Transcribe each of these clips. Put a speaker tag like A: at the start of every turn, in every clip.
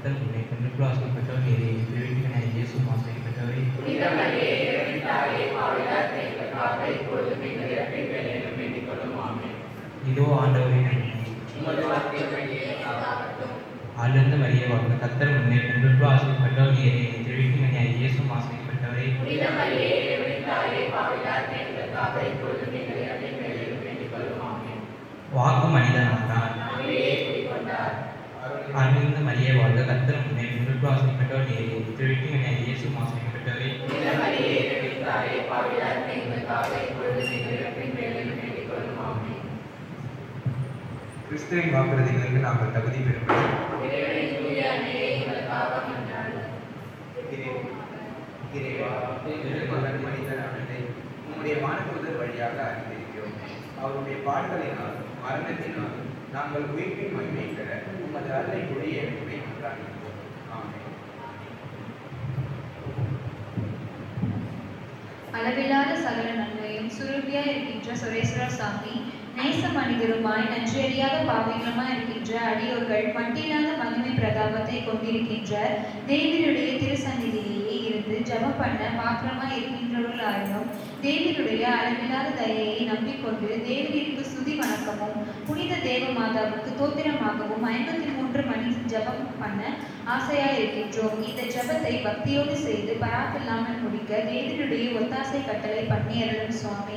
A: கத்தர் உன்னை பெண்ணுக்குள் ஆசைப்பட்டவர் நீரே திருவிட்டிகனாய் இயேசு ஆசைப்பட்டவரே இதோ ஆண்டவரின் ஆழ்ந்த மரிய வாழ்க கத்தர் உன்னை பெண்ணுக்குள் ஆசைப்பட்டவர் நீரே திருவிட்டிகனாய் இயேசு ஆசைப்பட்டவரே வாக்கு மனிதனானார் அருள்ந்த மரிய வாழ்க கத்தர் உன்னை பெண்ணுக்குள் ஆசைப்பட்டவர் நீரே திருவிட்டிகனாய் இயேசு ஆசைப்பட்டவரே
B: கிறிஸ்துவின் வாக்குறுதிகளுக்கு நாங்கள் தகுதி பெறுகிறோம் இறைவா திருமகன் மனிதனானதை உம்முடைய வானதூதர் வழியாக அறிந்திருக்கிறோம் அவருடைய பாடுகளினாலும் மரணத்தினாலும் நாங்கள் உயிர்ப்பின் மகிமை பெற உமது அருளை பொழிய வேண்டுமே கொண்டாடுகிறோம் ஆமென்
C: அளவில்லாத சகல நன்மையும் சுருபியாய் இருக்கின்ற சுரேஸ்வர சாமி நேச மனிதருமாய் நன்றியறியாத பாவிகளுமாய் இருக்கின்ற அடியோர்கள் மட்டில்லாத மகிமை பிரதாபத்தை கொண்டிருக்கின்ற தேவனுடைய திருசந்நிதியிலேயே இருந்து ஜெபம் பண்ண பாத்திரமாய் இருக்கின்றவர்களாயினும் தேவனுடைய அளவில்லாத தயையை நம்பிக்கொண்டு தேவனிற்கு சுதி வணக்கமும் புனித தேவ மாதாவுக்கு தோத்திரமாகவும் ஐம்பத்தி மூன்று மணி ஜெபம் பண்ண ஆசையாய் இருக்கின்றோம் இந்த ஜெபத்தை பக்தியோடு செய்து பராக்கில்லாமல் முடிக்க தேவனுடைய ஒத்தாசை கட்டளை பண்ணி அருளும் சுவாமி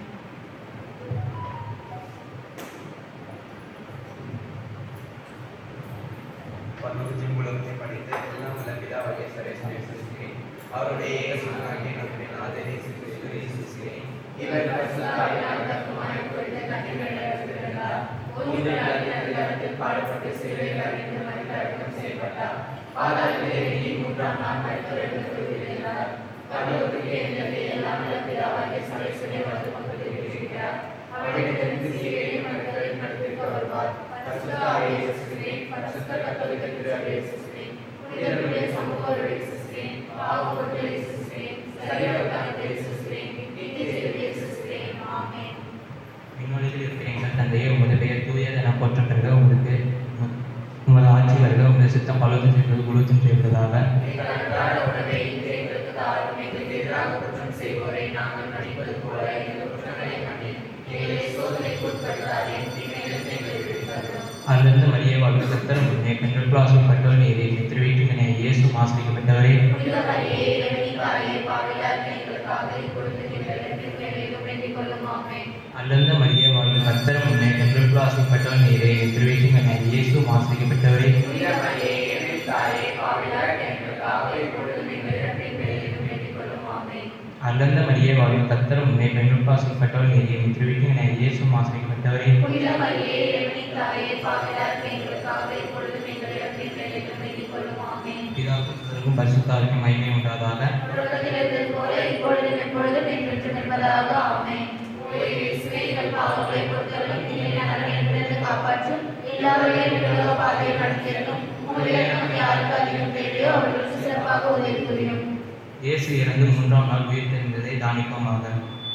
B: பன்முகத்தின் உலகத்தை படைத்த எல்லாம் வல்ல பிதாவாகிய சரேஸ்வரை சிருஷ்டிக்கிறேன். அவருடைய ஏகசுதனாகிய நம்முடைய நாதனை சிருஷ்டிக்கிறேன், சிருஷ்டிக்கிறேன். இவர் பரிசுத்தாவியால் தத்துவமாய் பொழிந்த கன்னிமையில் பிறந்தார். உயிரில் அதிகாரத்தில் பாடுபட்டு சிலுவையில் அறைந்து மரித்து அடக்கம் செய்யப்பட்டார். பாதாளத்திலே இறங்கி மூன்றாம் நாள் மரித்தவர்களுக்கு உயிர்த்தெழுந்தார். பரலோகத்துக்கு எழுந்தருளி எல்லாம் வல்ல பிதாவாகிய சரேஸ்வரை வந்து கொண்டு இருக்கிறார். அவரிடமிருந்து சீரையும் மருத்துவரையும் நடத்திருக்க வருவார் பரிசுத்தாவியை சிருஷ்டிக்கிறேன். பரிசுத்த கத்தோலிக்க திரு அவையை சிருஷ்டிக்கிறேன். புனிதர்களுடைய சமூகங்களை சிருஷ்டிக்கிறேன். பாவங்களை சிருஷ்டிக்கிறேன். சரீரத்தானத்தை சிருஷ்டிக்கிறேன். நித்திய ஜீவனை சிருஷ்டிக்கிறேன். ஆமென்.
A: விண்வெளியில் இருக்கிற எங்கள் தந்தையே உமது பெயர் தூயது என போற்றம் பெறுக உமது உமது ஆட்சி வருக உமது சித்தம் பலதும் செய்வது குழுத்தும் செய்வதாக
B: எங்கள் அன்றாட உணவை இன்று எங்களுக்கு தாரும். எங்களுக்கு எதிராக குற்றம் செய்வோரை நாங்கள் மன்னிப்பது போல எங்கள் குற்றங்களை மன்னியும். எங்களை சோதனைக்கு உட்படுத்தாதேயும். தீமையிலிருந்து எங்களை விடுவித்தருளும்.
A: அருளிந்த மரியே வாழ்க கத்தர் உன்னை பெண்களுக்குள் ஆசைப்பட்டவர் நீரே திருவீட்டுகனே இயேசு ஆசிரியப்பட்டவரே
D: புனித மரியே, இறைவனின் தாயே, பாவிகளாகிய எங்களுக்காக இப்பொழுது எங்கள் இறப்பின் வேளையிலும் வேண்டிக் கொள்ளும். ஆமென்.
A: அருளிந்த மரியே வாழ்க கத்தர் உன்னை பெண்களுக்குள் ஆசைப்பட்டவர் நீரே திருவீட்டுகனே இயேசு ஆசிரியப்பட்டவரே
B: புனித மரியே, இறைவனின் தாயே, பாவிகளாகிய எங்களுக்காக இப்பொழுதும் எங்கள் இறப்பின் வேளையிலும் வேண்டிக் கொள்ளும். ஆமென்.
A: அருளிந்த மரியே வாழ்க கத்தர் உன்னை பெண்களுக்குள் ஆசைப்பட்டவர் நீரே திருவீட்டுகனே இயேசு ஆசிரியப்பட்டவரே
D: புனித மரியே, இறைவனின் தாயே, பாவிகளாகிய எங்களுக்காக இப்பொழுதும் எங்கள் இறப்பின் வேளையிலும் வேண்டிக் கொள்ளும். ஆமென்.
A: பிதாவுக்கும் சுதருக்கும் பரிசுத்தாருக்கும் மகிமை உண்டாதாக
D: தொடக்கத்தில் இருந்தது போல இப்பொழுதும் எப்பொழுதும் என்றென்றும் இருப்பதாக. ஆமென். ஓ இயேசுவே, எங்கள் பாவங்களை பொறுத்தருளும். தீமையான நரகத்திலிருந்து காப்பாற்றும். எல்லா வழியிலும் எங்களுடைய பாதையில் நடத்தியிருக்கும். உம்முடைய நமக்கு யாருக்கு அதிகம் தேவையோ அவர்களுக்கு சிறப்பாக உதவி புரியும்
A: இயேசு இறந்து மூன்றாம் நாள் உயிர் தெரிந்ததை தானிப்பமாக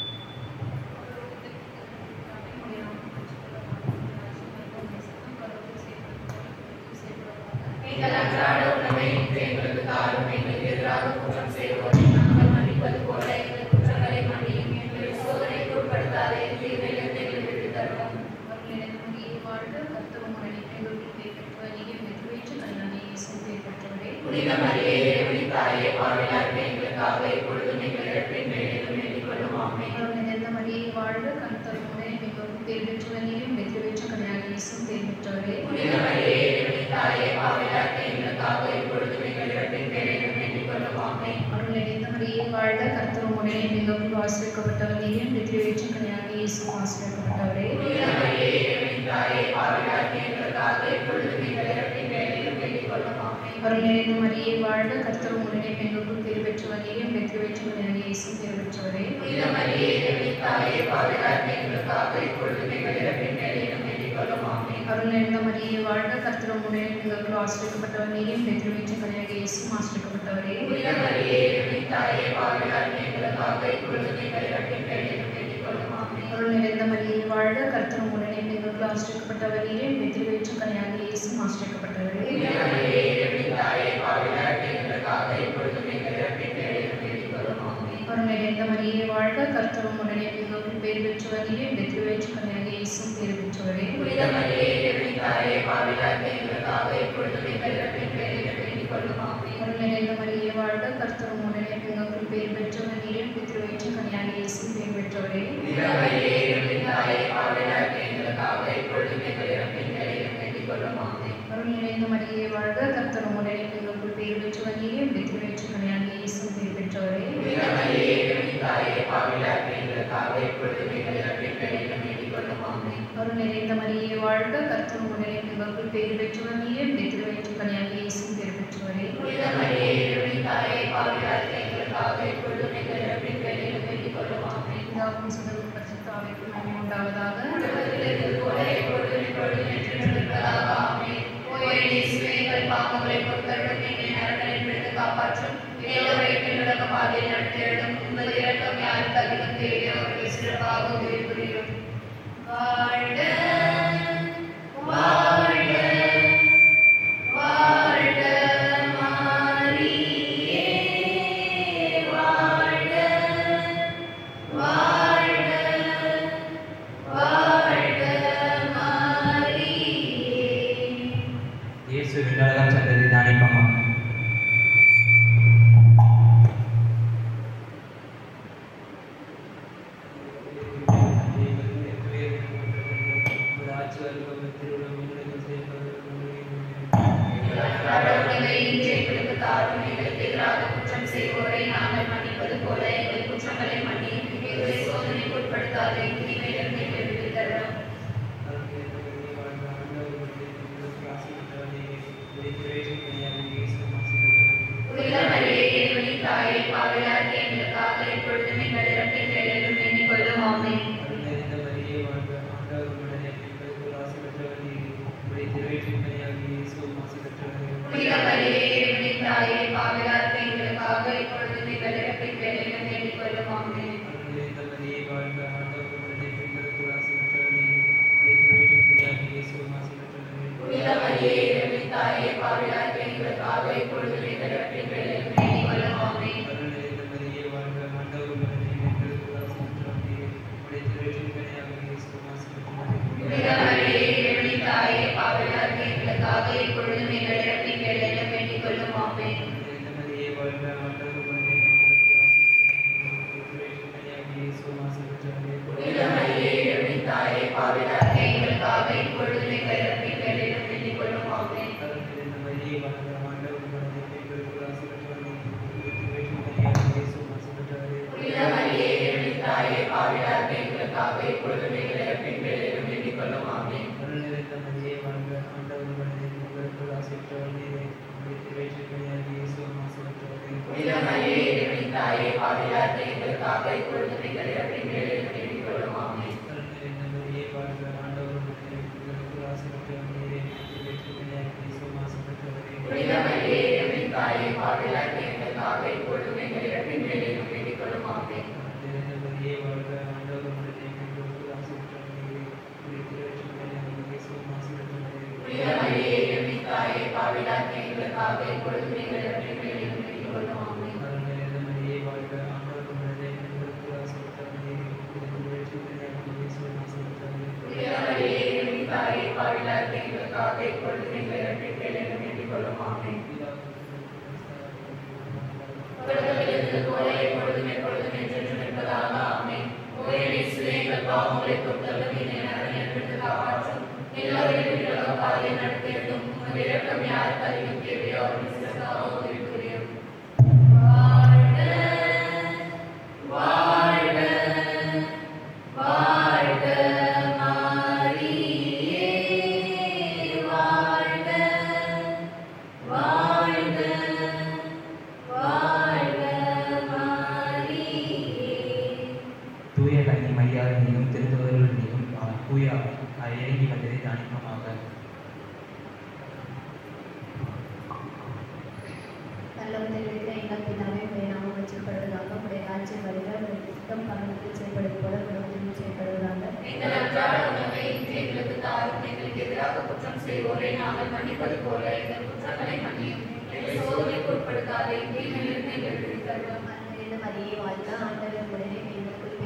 D: எங்கள் அன்றாட உணவை இன்று எங்களுக்கு தாரும். எங்களுக்கு எதிராக குற்றம் செய்வோரை நாங்கள் மன்னிப்பது போல எங்கள் குற்றங்களை மன்னியும். எங்களை சோதனைக்கு உட்படுத்தாதே தீமையிலிருந்து எங்களை விடுவித்தருளும். புனித மரியே, இறைவனின் தாயே, பாவிகளாகிய எங்களுக்காக இப்பொழுதும் எங்கள் இறப்பின் வேளையிலும் வேண்டிக் கொள்ளும். ஆமென். புனித மரியே, இறைவனின் தாயே, பாவிகளாகிய எங்களுக்காக இப்பொழுதும் எங்கள் இறப்பின் வேளையிலும் வேண்டிக் கொள்ளும். ஆமென்.
C: வாழ்க கர்த்தர் உடனே மிகவும் ஆசிரியப்பட்டவர் நீரின் வெற்றி கல்யாண இயேசு ஆசிரியப்பட்டவரே
D: புனித மரியே, இறைவனின் தாயே, பாவிகளாகிய எங்களுக்காக இப்பொழுதும் எங்கள் இறப்பின் வேளையிலும் வேண்டிக் கொள்ளும். ஆமென்.
C: அருள் நிறைந்த மரியே வாழ்க கர்த்தர் உடனே பெண்களுக்குள் பேர் பெற்றவரையும் வெற்றி பெற்றவரையும் இயேசு பேர் பெற்றவரே
D: புனித மரியே, இறைவனின் தாயே, பாவிகளாகிய எங்களுக்காக இப்பொழுதும் எங்கள் இறப்பின் வேளையிலும் வேண்டிக் கொள்ளும். ஆமென்.
C: அருள் நிறைந்த மரியே வாழ்க கர்த்தர் உடனே பெண்களுக்குள் ஆசிரியப்பட்டவர் நீரின் வெற்றி பெற்றவரையும் இயேசு ஆசிரியப்பட்டவரே
D: புனித மரியே, இறைவனின் தாயே, பாவிகளாகிய எங்களுக்காக இப்பொழுதும் எங்கள் இறப்பின் வேளையிலும் வேண்டிக் கொள்ளும். ஆமென்.
C: அருள் நிறைந்த மரியே வாழ்க கர்த்தர் உடனே பெண்களுக்குள் ஆசிரியப்பட்டவர் நீரின் வெற்றி பெற்ற கல்யாண இயேசு ஆசிரியப்பட்டவரே
D: புனித மரியே, இறைவனின் தாயே,
C: கர்த்தரும் உடனே எங்களுக்கு பேர் பெற்றவரே வெற்றி வேற்று கன்னியாக இயேசும் பேர் பெற்றவரே
D: புனித மரியே இறைவனின் தாயே பாவிலாக எங்களுக்காக இப்பொழுதும் எங்கள் இறப்பின் வேலையில் வேண்டிக் கொள்ளும் ஆமென்.
C: அருள் நிறைந்த மரியே வாழ்க கர்த்தரும் உடனே எங்களுக்கு பேர் பெற்றவரே வெற்றி வேற்று கன்னியாக இயேசும் பேர் பெற்றவரே
D: புனித மரியே இறைவனின் தாயே பாவிலாக எங்களுக்காக இப்பொழுதும் எங்கள் இறப்பின் வேலையில் வேண்டிக் கொள்ளும் ஆமென்.
C: அருள் நிறைந்த மரியே வாழ்க கர்த்தரும் உடனே எங்களுக்கு பேர் பெற்றவரே வெற்றி வேற்று கன்னியாக இயேசும் பேர் பெற்றவரே
D: புனித மரியே இறைவனின் தாயே பாவிலாக எங்களுக்காக இப்பொழுதும் எங்கள் இறப்பின் வேலையில் வேண்டிக் கொள்ளும் ஆமென்.
C: அருள் நிறைந்த மரியே வாழ்க கர்த்தரும் உடனே எங்களுக்கு பேர் பெற்றவரே வெற்றி வேற்று கன்னியாக இயேசும் பேர் பெற்றவரே
D: புனித மரியே இறைவனின் தாயே பாவிலாக எங்களுக்காக இப்பொழுதும் எங்கள் இறப்பின் வேலையில் வேண்டிக் கொள்ளும் ஆமென்.
C: பிதாவுக்கும் சுதனுக்கும் பரிசுத்த ஆவிக்கும் மகிமை உண்டாவதாக
D: உலகத்திலிருந்து போல இப்பொழுதும் இப்பொழுதும் என்றும் இருப்பதாக ஆமென். ஓ என் இயேசுவே, எங்கள் பாவங்களை பொறுத்தருளும், எங்களை நரகத்தில் விழுந்து காப்பாற்றும் எல்லோரை பின்னுலக பாதையில் நடத்தியருளும் உமது இரக்கம் யாருக்கு அதிகம் தேவையோ அவர்கள் சிறப்பாக உதவி புரியும் வாழ்க வாழ்க வாழ்க மாரியே வாழ்க வாழ்க வாழ்க மாரியே
A: இயேசு விண்ணகம் சென்றது தியானிப்போமா
D: கடவுளை இன்று எங்களுக்கு தாரும் எங்களுக்கு எதிராக குற்றம் செய்வோரை நாங்கள் மன்னிப்பது போல எங்கள் குற்றங்களை மன்னியும் எங்களை சோதனைக்கு உட்படுத்தாது தீமையிலிருந்து எங்களை விடுவித்தரும் புனித மரியே இறைவனின் தாயே பாவிலாக எங்களுக்காக இப்பொழுதும் எங்கள் இறப்பின் வேலையிலும் வேண்டிக் கொள்ளும் ஆமென் புனித மரியே இறைவனின் தாயே பாவிலாக எங்களுக்காக இப்பொழுதும் எங்கள் இறப்பின் வேலையிலும் வேண்டிக் கொள்ளும் ஆமென் புனித மரியே இறைவனின் தாயே பாவிலாக எங்களுக்காக இப்பொழுதும் எங்கள் இறப்பின் வேலையிலும் வேண்டிக் கொள்ளும் ஆமென் புனித மரியே இறைவனின் தாயே பாவிலாக எங்களுக்காக இப்பொழுதும் எங்கள் இறப்பின் வேலையிலும் வேண்டிக் கொள்ளும் ஆமென் புனித மரியே இறைவனின் தாயே பாவிலாக எங்களுக்காக இப்பொழுதும் எங்கள் இறப்பின் வேலையிலும் வேண்டிக் கொள்ளும் ஆமென் புனித மரியே இறைவனின் தாயே பாவிலாக எங்களுக்காக இப்பொழுதும் எங்கள் இறப்பின் வேலையிலும் வேண்டிக் கொள்ளும் ஆமென் புனித மரியே இறைவனின் தாயே பாவிலாக எங்களுக்காக இப்பொழுதும் எங்கள் இறப்பின் வேலையிலும் வேண்டிக் கொள்ளும் ஆமென் புனித மரியே இறைவனின் தாயே பாவிலாக எங்களுக்காக இப்பொழுதும் எங்கள் இறப்பின் வேலையிலும் வேண்டிக் கொள்ளும் ஆமென் புனித மரியே இறைவனின் தாயே பாவிலாக எங்களுக்காக இப்பொழுதும் எங்கள் இறப்பின் வேலையிலும் வேண்டிக் கொள்ளும் ஆமென் புனித மரியே இறைவனின் தாயே பாவிலாக எங்களுக்காக இப்பொழுதும் எங்கள் இறப்பின் வேலையிலும் வேண்டிக் கொள்ளும் ஆமென் உலகத்திலிருந்து போல எப்பொழுதும் எப்பொழுதும் என்றென்றும் இருப்பதாக ஆமென் ஓ என் இயேசுவே, எங்கள் பாவங்களை பொறுத்தருளும் என்னை நரகத்திலிருந்து காப்பாற்றும் எல்லோரையும் விண்ணுலக பாதையில் நடத்தியதும் உமது இரக்கம் யாருக்கு அதிகம் தேவையோ அவர்கள் சிறப்பாக உதவி புரியும் வாழ்க வாழ்க வாழ்க மாரியே வாழ்க வாழ்க வாழ்க மாரியே
A: தூய கன்னி மையாவினையும் திருந்தவர்களுடையும் தூய இறங்கி வந்ததை தியானிப்போமாக
E: நல்லவர்கள் இருக்கிற எங்கள் பிதாவே உடைய நாமம் வச்சிருப்படுவதாக உடைய ராஜ்யம் வருக உடைய திட்டம் பரவத்தில் செய்யப்படுவது போல உலகத்திலும் செய்யப்படுவதாக
D: எங்கள் அன்றாட உணவை இன்று எங்களுக்கு தாரும் எங்களுக்கு எதிராக குற்றம் செய்வோரை நாங்கள் மன்னிப்பது போல எங்கள் குற்றங்களை மன்னியும் எங்களை சோதனைக்கு உட்படுத்தாதே தீமையிலிருந்து எங்கள் விடுவித்தருளும்
E: மரண மரியே வாழ்க ஆண்டவர் உடனே எங்களுக்கு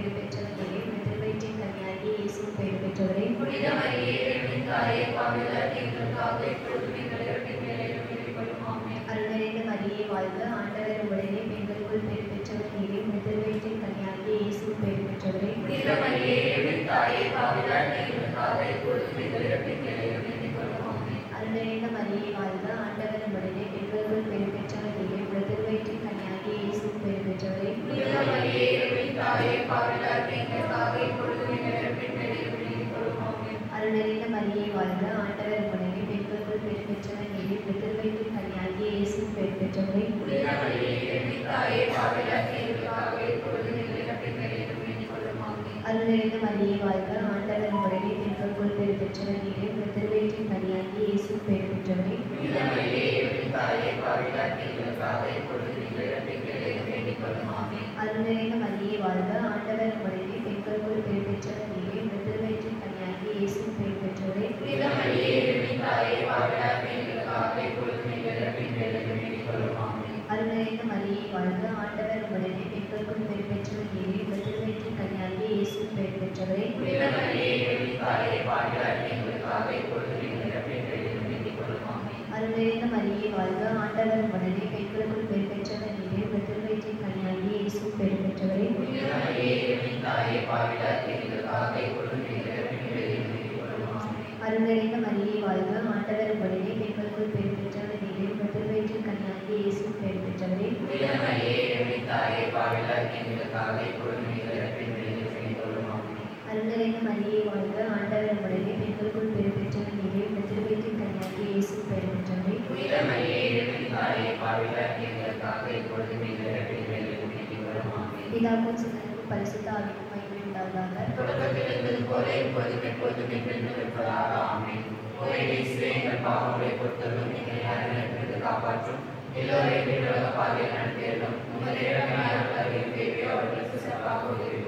E: பேர் பெற்றவர் நீரே உடைய திருவயிற்றின் கன்னியாகி இயேசுவும் பேர் பெற்றவரே
D: புனித மரியே எங்களின் தாயே பாவிலர் எங்களுக்காக இப்பொழுதும் எங்கள் இறப்பின் வேளையிலும் வேண்டிக் கொள்ளும் ஆமென்
E: அருள் நிறைந்த மரியே வாழ்க ஆண்டவர் உடனே பெண்களுக்குள் பேர் பெற்றவர் நீரே உடைய திருவயிற்றின் கன்னியாகி இயேசுவும் பேர் பெற்றவரே
D: புனித மரியே எங்களின் தாயே பாவிலர் எங்களுக்காக இப்பொழுதும் எங்கள் இறப்பின் வேளையிலும் வேண்டிக் கொள்ளும் ஆமென்
E: அருள் நிறைந்த மரியே வாழ்க ஆண்டவர் உடனே பெண்களுக்குள் பேர் பெற்றவர் நீரே உடைய திருவயிற்றின் கன்னியாகி இயேசுவும் பேர் பெற்றவரே
D: புனித மரியே எங்களின் தாயே பாவிலர் எங்களுக்காக இப்பொழுதும் எங்கள் இறப்பின் வேளையிலும் வேண்டிக் கொள்ளும் ஆமென்
E: அருள் நிறைந்த மரியே வாழ்க ஆண்டவர் உடனே பெண்களுக்குள் பேர் பெற்றவர் நீரே உடைய திருவயிற்றின் கன்னியாகி இயேசுவும் பேர் பெற்றவரே
D: புனித மரியே எங்களின் தாயே பாவிலர் எங்களுக்காக இப்பொழுதும் எங்கள் இறப்பின் வேளையிலும் வேண்டிக் கொள்ளும் ஆமென்
E: அருள் நிறைந்த மரியே வாழ்க ஆண்டவர் உடனே பெண்களுக்குள் பேர் பெற்றவர் நீரே உடைய திருவயிற்றின் கன்னியாகி இயேசுவும் பேர் பெற்றவரே
B: புனித மரியே எங்களின் தாயே பாவிலர் எங்களுக்காக இப்பொழுது எங்கள் இறப்பின் வேளையிலும் வேண்டிக் கொள்ளும் ஆமென்
E: அருள் நிறைந்த மரியே வாழ்க ஆண்டவர் உடனே பெண்களுக்குள் பேர் பெற்றவர் நீரே உடைய திருவயிற்றின் கன்னியாகி இயேசுவும் பேர் பெற்றவரே
D: புனித மரியே எங்களின் தாயே பாவிலர் எங்களுக்காக இப்பொழுதும் எங்கள் இறப்பின் வேளையிலும் வேண்டிக் கொள்ளும் ஆமென்
E: அருள் நிறைந்த மரியே வாழ்க ஆண்டவர் உடனே பெண்களுக்குள் பேர் பெற்றவர் நீரே உடைய திருவயிற்றின் கன்னியாகி இயேசுவும் பேர் பெற்றவரே
D: புனித மரியே எங்களின் தாயே பாவிலர்
B: எங்களுக்காக இப்பொழுது எங்கள் இறப்பின் வேளையிலும் வேண்டிக் கொள்ளும் ஆமென்
E: அருள் நிறைந்த மரியே வாழ்க ஆண்டவர் உடனே பெண்களுக்குள் பேர் பெற்றவர் நீரே உடைய திருவயிற்றின் கன்னியாகி இயேசுவும் பேர் பெற்றவரே
B: புனித மரியே எங்களின் தாயே பாவிலர் எங்களுக்காக இப்பொழுது எங்கள் இறப்பின் வேளையிலும் வேண்டிக் கொள்ளும் ஆமென்
E: அருள் நிறைந்த மரியே வாழ்க ஆண்டவர் உடனே பெண்களுக்குள் பேர் பெற்றவர் நீரே உடைய திருவயிற்றின் கன்னியாகி இயேசுவும் பேர் பெற்றவரே
B: புனித மரியே எங்களின் தாயே பாவிலர் எங்களுக்காக இப்பொழுது எங்கள் இறப்பின் வேளையிலும் வேண்டிக் கொள்ளும் ஆமென்
E: அருள் நிறைந்த மரியே வாழ்க ஆண்டவர் உடனே பெண்களுக்குள் பேர் பெற்றவர் நீரே உடைய திருவயிற்றின் கன்னியாகி இயேசுவும் பேர் பெற்றவரே
B: புனித மரியே எங்களின் தாயே பாவிலர் எங்களுக்காக இப்பொழுது எங்கள் இறப்பின் வேளையிலும் வேண்டிக் கொள்ளும் ஆமென்
E: பிதாக்கும் சுதனுக்கும் பரிசுத்த ஆவிக்கும் மகிமை உண்டாவதாக
B: தொடக்கத்தில் இருந்தது போல இப்பொழுதும் எப்பொழுதும் என்றென்றும் இருப்பதாக ஆமென் உலகை எங்கள் பாவங்களை பொறுத்தலும் எங்களை அருளிலிருந்து காப்பாற்றும் எல்லோரையும் விண்ணுலக பாதையில் நடத்தியதும் உமது இறமையாக தேவையோ அவர்களுக்கு சிறப்பாக உதவி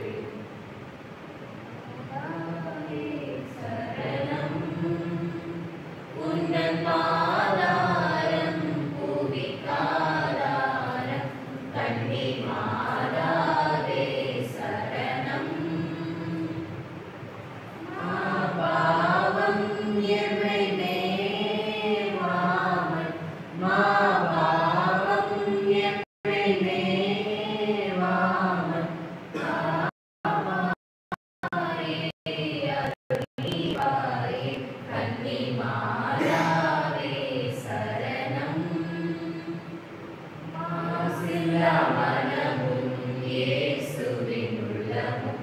D: உன்னன் பாதாரம் பூவிக்காதாரம் கண்ணி மாதாவே சரணம் மாபாவம் எம்மை மேவாமல் மாபாவம் எம்மை மேவாமல் அறிவாயே கன்னி மாதாவே சரணம் மாசில்லா மனமும் இயேசுவின் உள்ளமும்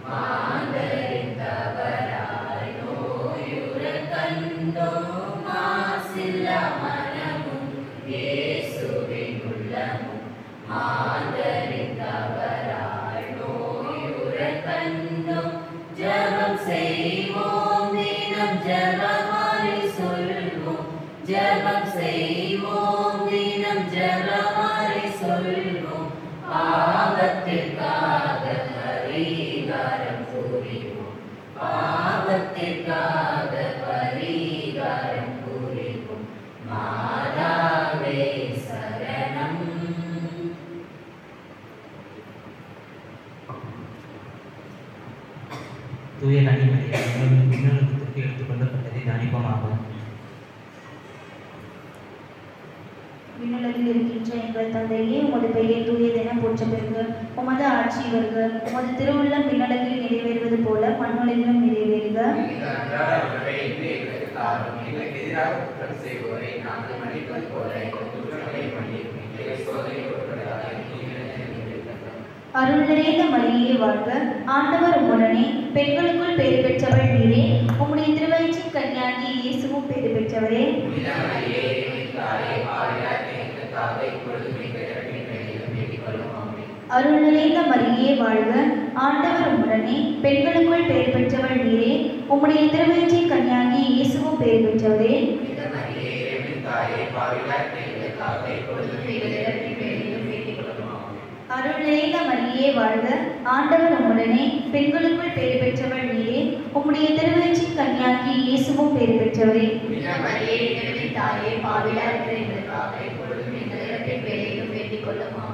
D: மாந்தரித்தவராய் நோயுற கண்டோ மாசில்லா மனமும் இயேசுவின் உள்ளமும் மாந்தரித்தவராய் நோயுற கண்டோம் ஜபம் செய்வோம் தினம் ஜபமாலை சொல்வோம் ஜபம் செய்வோம் தினம் ஜபமாலை சொல்வோம் பாவத்திற்காக பரிகாரம் புரிவோம் பாவத்திற்காக பரிகாரம் புரிவோம் மாதாவே சரணம்
A: தூய கனிமலையை விண்ணுலகத்திற்கு எடுத்துக் கொள்ளப்பட்டதை தனிப்பமாகும்
F: விண்ணுலகில் இருக்கின்ற எங்கள் தந்தையே உமது பெயர் தூயதென போற்ற பெறுக உமது ஆட்சி வருக உமது திருவுள்ளம் விண்ணுலகில் நிறைவேறுவது போல மண்ணுலகிலும் நிறைவேறுக
B: எங்கள் அன்றாட உணவை இன்று எங்களுக்கு தாரும் எங்களுக்கு எதிராக குற்றம் செய்வோரை நாங்கள் மன்னிப்பது போல எங்கள் குற்றங்களை மன்னியும் எங்களை சோதனை உட்படாத
F: அருள் நிறைந்த மரியே வாழ்க ஆண்டவர் உடனே பெண்களுக்குள் பேறு பெற்றவள் நீரே உம்முடைய திருவயிற்றின் கன்னியாகி இயேசுவும் பேறு பெற்றவரே
B: புனித மரியே எங்கள் தாயே பாவியார் எங்களுக்காக இப்பொழுதும் எங்கள் இறப்பின் வேளையிலும் வேண்டிக் கொள்ளும் ஆமென்
F: அருள் நிறைந்த மரியே வாழ்க ஆண்டவர் உடனே பெண்களுக்குள் பேறு பெற்றவள் நீரே உம்முடைய திருவயிற்றின் கன்னியாகி இயேசுவும் பேறு பெற்றவரே
B: புனித மரியே எங்கள் தாயே பாவியார் எங்களுக்காக இப்பொழுதும் எங்கள் இறப்பின் வேளையிலும் வேண்டிக் கொள்ளும் ஆமென்
F: அருள் நிறைந்த மரியே வாழ்க ஆண்டவர் உம்முடனே பெண்களுக்குள் பேறு பெற்றவள் நீரே உம்முடைய திருவயிற்றின் கன்னியாகி இயேசுவும் பேறு பெற்றவரே
B: புனித மரியே எங்கள் தாயே பாவியார் எங்களுக்காக இப்பொழுதும் எங்கள் இறப்பின் வேளையிலும் வேண்டிக் கொள்ளும் ஆமென்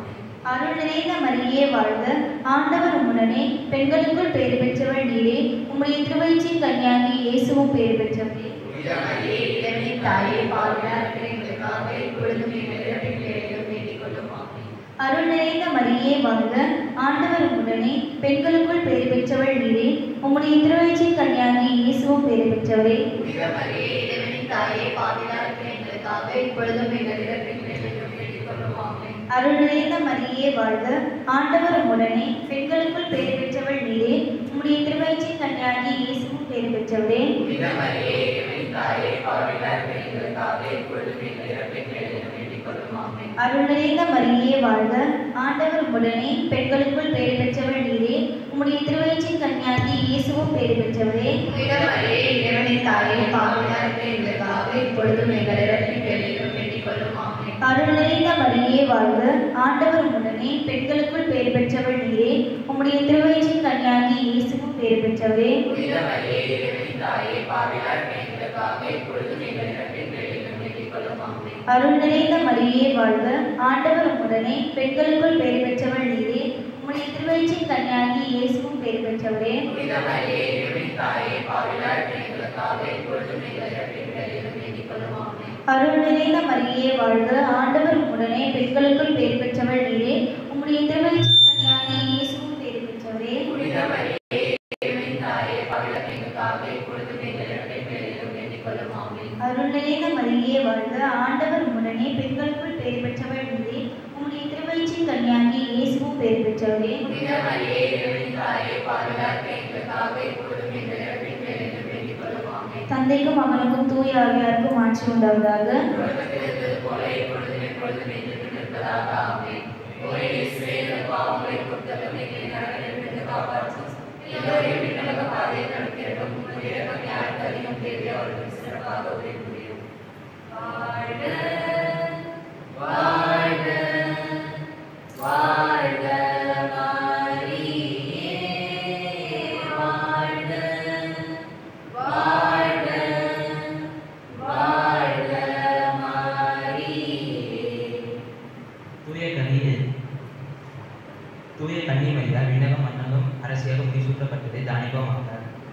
F: அருள் நிறைந்த மரியே வாழ்க ஆண்டவர் உம்முடனே பெண்களுக்குள் பேறு பெற்றவள் நீரே உம்முடைய திருவயிற்றின் கன்னியாகி இயேசுவும் பேறு பெற்றவரே
D: புனிதமரியே இறைவனின் தாயே பாவிலார் எங்களுக்காக இப்பொழுதும் எங்கள் இறப்பின் வேளையிலும் வேண்டிக் கொள்ளும் ஆமென்.
F: அருள் நிறைந்த மரியே வாழ்க ஆண்டவர் உம்முடனே பெண்களுக்குள் பேறு பெற்றவள் நீரே உம்முடைய திருவயிற்றின் கன்னியாகி இயேசுவும் பேறு பெற்றவரே
D: புனிதமரியே இறைவனின் தாயே பாவிலார் எங்களுக்காக இப்பொழுதும் எங்கள் இறப்பின் வேளையிலும் வேண்டிக் கொள்ளும் ஆமென்.
F: அருள் நிறைந்த மரியே வாழ்க ஆண்டவர் உம்முடனே பெண்களுக்குள் பேறு பெற்றவள் நீரே உம்முடைய திருவயிற்றின் கன்னியாகி இயேசுவும் பேறு பெற்றவரே
D: புனிதமரியே இறைவனின் தாயே பாவிலார் எங்களுக்காக இப்பொழுதும் எங்கள் இறப்பின் வேளையிலும் வேண்டிக் கொள்ளும் ஆமென்.
F: அருள் நிறைந்த மரியே வாழ்க ஆண்டவர் உம்முடனே பெண்களுக்குள் பேறு பெற்றவள் நீரே உம்முடைய திருவயிற்றின் கன்னியாகி இயேசுவும் பேறு பெற்றவரே
D: புனிதமரியே இறைவனின் தாயே பாவிலார் எங்களுக்காக இப்பொழுதும் எங்கள் இறப்பின் வேளையிலும் வேண்டிக் கொள்ளும் ஆமென்.
F: அருள் நிறைந்த மரியே வாழ்க ஆண்டவர் உம்முடனே பெண்களுக்குள் பேறு பெற்றவள் நீரே உம்முடைய திருவயிற்றின் கன்னியாகி இயேசுவும் பேறு பெற்றவரே
D: புனிதமரியே இறைவனின் தாயே பாவிலார் எங்களுக்காக இப்பொழுதும் எங்கள் இறப்பின் வேளையிலும் வேண்டிக் கொள்ளும் ஆமென்.
F: அருள் நிறைந்த மரியே வாழ்க ஆண்டவர் உம்முடனே பெண்களுக்குள் பேறு பெற்றவள் நீரே உம்முடைய திருவயிற்றின் கன்னியாகி இயேசுவும் பேறு பெற்றவரே
D: புனிதமரியே இறைவனின் தாயே பாவிலார் எங்களுக்காக இப்பொழுதும் எங்கள் இறப்பின் வேளையிலும் வேண்டிக் கொள்ளும் ஆமென்.
F: அருள் நிறைந்த மரியே வாழ்க ஆண்டவர் உம்முடனே பெண்களுக்குள் பேறு பெற்றவள் நீரே உம்முடைய திருவயிற்றின் கன்னியாகி இயேசுவும் பேறு பெற்றவரே
D: புனிதமரியே இறைவனின் தாயே பாவிலார் எங்களுக்காக இப்பொழுதும் எங்கள் இறப்பின் வேளையிலும் வேண்டிக் கொள்ளும் ஆமென்.
F: அருள் நிறைந்த மரியே வாழ்க ஆண்டவர் உம்முடனே பெண்களுக்குள் பேறு பெற்றவள் நீரே உம்முடைய திருவயிற்றின் கன்னியாகி இயேசுவும் பேறு பெற்றவரே
D: புனிதமரியே இறைவனின் தாயே பாவிலார் எங்களுக்காக இப்பொழுதும் எங்கள் இறப்பின் வேளையிலும் வேண்டிக் கொள்ளும் ஆமென்.
F: தந்தைக்கும் மகனுக்கும் தூய ஆவியாருக்கும் ஆட்சி உண்டாவதாக
D: தொடக்கத்தில் இருந்தது போல இப்பொழுதும் எப்பொழுதும் என்றென்றும் இருப்பதாக ஆமென். ஓ இயேசுவே, எங்கள் பாவங்களை பொறுத்தவரை எங்களை நரகத்திலிருந்து காப்பாற்றும். எல்லோரையும் விண்ணக பாதையில் நடத்திடட்டும். உம்முடைய இரக்கம் யாருக்கு அதிகம் தேவையோ அவர்களுக்கு சிறப்பாக உதவி புரியும். வாழ்க, வாழ்க, வாழ்க மரியே, வாழ்க, வாழ்க, வாழ்க மரியே.
A: தூய கண்ணீர் தூய கண்ணீர் மரியால் விண்ணகம் மன்னகம் அரசியாக முடிசூட்டப்பட்டதை தானிபமாக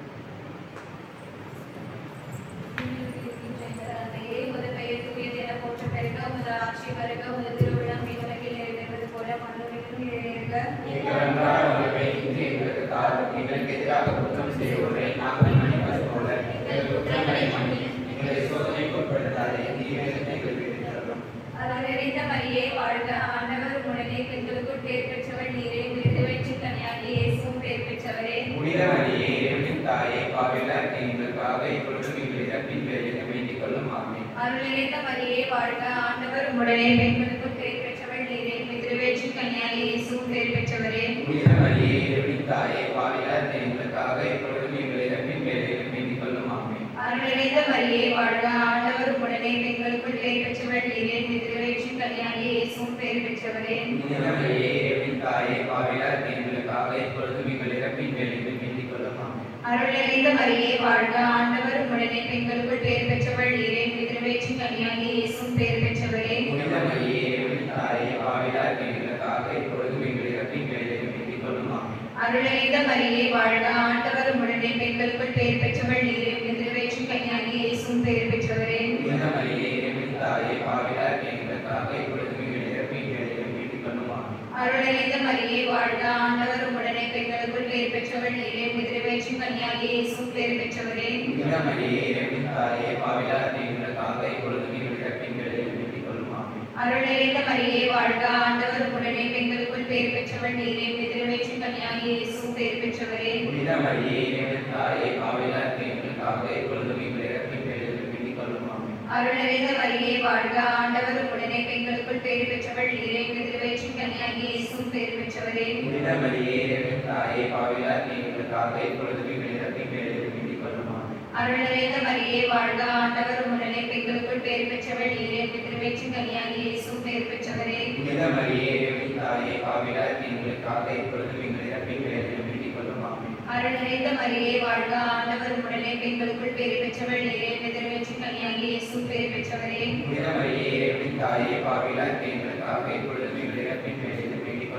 C: தந்தையே, உமது பெயர் தூயது என போற்றப் பெருக, உமது ஆட்சி வருக, உமது திருவிழம் விண்ணுலகில் நிறைவேறுவது போல மண்ணுலகிலும் நிறைவேறுக.
B: எங்கள் அன்றாட உணவை இன்று எங்களுக்கு தாரும். எங்களுக்கு எதிராக குற்றம் செய்வோரை நாங்கள் மன்னிப்பது போல எங்கள் குற்றங்களை மன்னியும். எங்களை சோதனைக்கு உட்படுத்தாதே தீமையிலிருந்து எங்களை விடுவித்தருளும்.
C: அருள் நிறைந்த மரியே வாழ்க ஆண்டவர் உடனே பெண்களுக்குள் பேர் பெற்றவள் நீரே திருவயிற்று கன்னியாகி இயேசுவும் பேர் பெற்றவரே
B: புனித மரியே இறைவனின் தாயே பாவிலார் எங்களுக்காக இப்பொழுதும் எங்கள் இறப்பின் வேலையில் வேண்டிக் கொள்ளும் ஆமென்.
C: அருள் நிறைந்த மரியே வாழ்க ஆண்டவர் உடனே பெண்களுக்குள் பேர் பெற்றவள் நீரே திருவயிற்று கன்னியாகி இயேசுவும் பேர் பெற்றவரே
B: புனித மரியே இறைவனின் தாயே பாவிலார் எங்களுக்காக இப்பொழுதும் எங்கள் இறப்பின் வேலையில் வேண்டிக் கொள்ளும் ஆமென்.
C: அருள் நிறைந்த மரியே வாழ்க ஆண்டவர் உடனே பெண்களுக்குள் பேர் பெற்றவள் நீரே திருவயிற்று கன்னியாகி இயேசுவும் பேர் பெற்றவரே
B: புனித மரியே இறைவனின் தாயே பாவிலார் எங்களுக்காக இப்பொழுதும் எங்கள் இறப்பின் வேலையில் வேண்டிக் கொள்ளும் ஆமென்.
C: அருள் நிறைந்த மரியே வாழ்க ஆண்டவர் உடனே பெண்களுக்குள் பேர் பெற்றவள் நீரே திருவயிற்று கன்னியாகி இயேசுவும் பேர் பெற்றவரே
B: புனித மரியே இறைவனின் தாயே பாவிலார் எங்களுக்காக இப்பொழுதும் எங்கள் இறப்பின் வேலையில் வேண்டிக் கொள்ளும் ஆமென்.
C: அருள் நிறைந்த மரியே வாழ்க ஆண்டவர் உடனே பெண்களுக்குள் பேர் பெற்றவள் நீரே திருவயிற்று கன்னியாகி இயேசுவும் பேர் பெற்றவரே
B: புனித மரியே இறைவனின் தாயே பாவிலார் எங்களுக்காக இப்பொழுதும் எங்கள் இறப்பின் வேலையில் வேண்டிக் கொள்ளும் ஆமென்.
C: அருள் நிறைந்த மரியே வாழ்க ஆண்டவர் உடனே பெண்களுக்குள் பேர் பெற்றவள் நீரே திருவயிற்று கன்னியாகி இயேசுவும் பேர் பெற்றவரே
B: புனித மரியே இறைவனின் தாயே பாவிலார் எங்களுக்காக இப்பொழுதும் எங்கள் இறப்பின் வேலையில் வேண்டிக் கொள்ளும் ஆமென்.
C: அருள் நிறைந்த மரியே வாழ்க ஆண்டவர் உடனே பெண்களுக்குள் பேர் பெற்றவள் நீரே திருவயிற்று கன்னியாகி இயேசுவும் பேர் பெற்றவரே
B: புனித மரியே இறைவனின் தாயே பாவிலார் எங்களுக்காக இப்பொழுதும் எங்கள் இறப்பின் வேலையில் வேண்டிக் கொள்ளும் ஆமென்.
C: அருள் நிறைந்த மரியே வாழ்க ஆண்டவர் உடனே பெண்களுக்குள் பேர் பெற்றவள் நீரே திருவயிற்று கன்னியாகி இயேசுவும் பேர் பெற்றவரே
B: புனித மரியே இறைவனின் தாயே பாவிலார் எங்களுக்காக இப்பொழுதும் எங்கள் இறப்பின் வேலையில் வேண்டிக் கொள்ளும் ஆமென்.
C: அருள் நிறைந்த மரியே வாழ்க ஆண்டவர் உடனே பெண்களுக்குள் பேர் பெற்றவள் நீரே திருவயிற்று கன்னியாகி இயேசுவும் பேர் பெற்றவரே
B: புனித மரியே இறைவனின் தாயே பாவிலார் எங்களுக்காக இப்பொழுதும் எங்கள் இறப்பின் வேலையில் வேண்டிக் கொள்ளும் ஆமென்.
C: அருள் நிறைந்த மரியே வாழ்க ஆண்டவர் உடனே பெண்களுக்குள் பேர் பெற்றவள் நீரே திருவயிற்று கன்னியாகி இயேசுவும் பேர் பெற்றவரே
B: புனித மரியே இறைவனின் தாயே பாவிலார் எங்களுக்காக இப்பொழுதும் எங்கள் இறப்பின் வேலையில் வேண்டிக்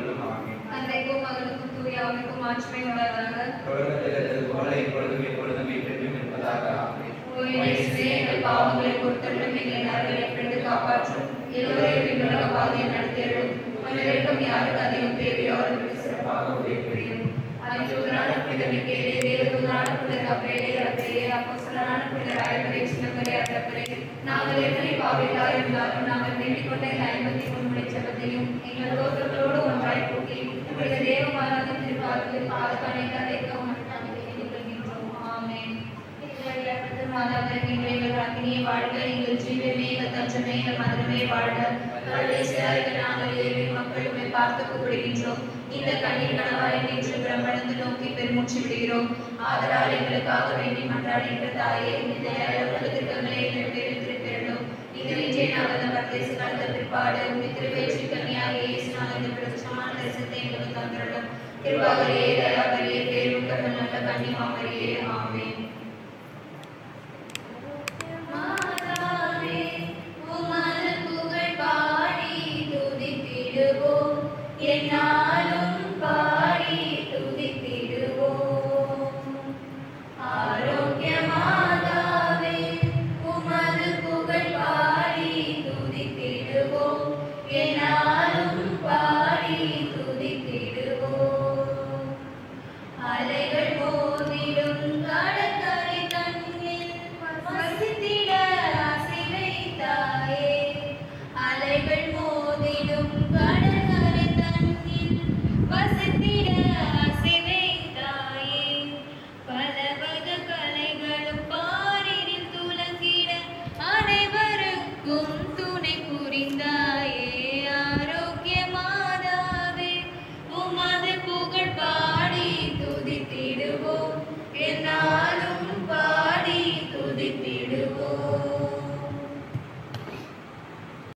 C: ஆவிக்கும் மாற்றமே உண்டாதாக
B: தொடக்கத்தில் இருந்தது போல இப்பொழுதும் எப்பொழுதும் என்றென்றும் இருப்பதாக ஆமென்.
C: எங்கள் பாவங்களை பொறுத்தவரை எங்களை நரகளை பிடித்து காப்பாற்றும் எல்லோரையும் விண்ணுலக பாதையை நடத்தியரும் மனிதருக்கும் யாருக்கு அதிகம் தேவையோ அவர்களுக்கு சிறப்பாக உதவி புரியும் அதிதூதரான புனிதமிக்கே தேவதூதரான புனித கப்பேலே ரப்பையே அப்போஸ்தலரான புனித ராயவரே சின்னவரே அத்தப்பரே நாங்கள் எத்தனை பாவிகளா இருந்தாலும் நாங்கள் வேண்டிக் கொண்ட இந்த ஐம்பத்தி மூணு மணி ஜெபத்தையும் எங்கள் தோற்றங்களோடு ஒன்றாய் கூட்டி புனித தேவமாராக திருப்பாதத்தில் பாதக்கானை கதைக்கவும் நாங்கள் வேண்டிக் கொள்கின்றோம் ஆமென் மாதாவின் எங்கள் ராக்கினியை வாழ்க எங்கள் ஜீவமே எங்கள் தஞ்சமே எங்கள் மதுரமே வாழ்க கடைசியாக நாங்கள் ஏழை மக்களுமே பார்த்து கூப்பிடுகின்றோம் இந்த கண்ணீர் கணவாய் நின்று பிரம்மணந்து நோக்கி பெருமூச்சு விடுகிறோம் ஆதலால் எங்களுக்காக வேண்டி மன்றாடுகின்ற தாயே இந்த உலகத்திற்கங்களை எங்களுக்கு எழுந்திருக்கிறோம் இது இன்றே நாங்கள் இந்த பரதேச கலந்த பிற்பாடு உங்கள் திருவேற்றி கன்னியாக இயேசுநாதன் இந்த பிரதட்சமான தரிசனத்தை எங்களுக்கு தந்துள்ளோம் திருவாகரியே தயாகரியே பேருக்கமல் நல்ல கன்னி மாமரியே ஆமென்
D: மாதாவே உமது புகழ் பாடி துதித்திடுவோம் என்னாலும் பாடி துதித்திடுவோம் ஆரோக்கிய மாதாவே உமது புகழ் பாடி துதித்திடுவோம் என்னாலும்